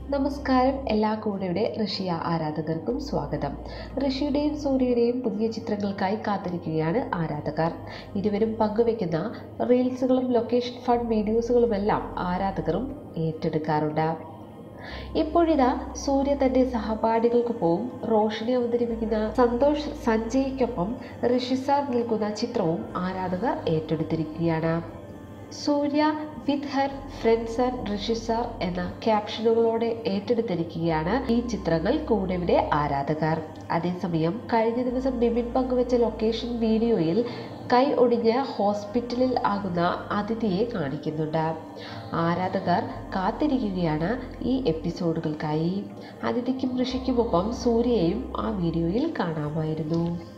നമസ്കാരം എല്ലാ കൂടെയുടെ റഷ്യ ആരാധകർക്കും സ്വാഗതം റഷ്യയുടെയും സൂര്യയുടെയും പുതിയ ചിത്രങ്ങൾക്കായി കാത്തിരിക്കുകയാണ് ആരാധകർ ഇരുവരും പങ്കുവെക്കുന്ന റീൽസുകളും ലൊക്കേഷൻ ഫണ്ട് വീഡിയോസുകളുമെല്ലാം ആരാധകരും ഏറ്റെടുക്കാറുണ്ട് ഇപ്പോഴിതാ സൂര്യ തന്റെ സഹപാഠികൾക്കൊപ്പവും റോഷനെ അവതരിപ്പിക്കുന്ന സന്തോഷ് സഞ്ജയ്ക്കൊപ്പം ഋഷിസാർ നിൽക്കുന്ന ചിത്രവും ആരാധകർ ഏറ്റെടുത്തിരിക്കുകയാണ് Surya with her friends and Rishi sir എന്ന ക്യാപ്ഷനുകളോടെ ഏറ്റെടുത്തിരിക്കുകയാണ് ഈ ചിത്രങ്ങൾ കൂടെവിടെ ആരാധകർ അതേസമയം കഴിഞ്ഞ ദിവസം ബിബിൻ പങ്കുവച്ച ലൊക്കേഷൻ വീഡിയോയിൽ കൈ ഒടിഞ്ഞ് ഹോസ്പിറ്റലിൽ ആകുന്ന അതിഥിയെ കാണിക്കുന്നുണ്ട് ആരാധകർ കാത്തിരിക്കുകയാണ് ഈ എപ്പിസോഡുകൾക്കായി അതിഥിക്കും ഋഷിക്കുമൊപ്പം സൂര്യയെയും ആ വീഡിയോയിൽ കാണാമായിരുന്നു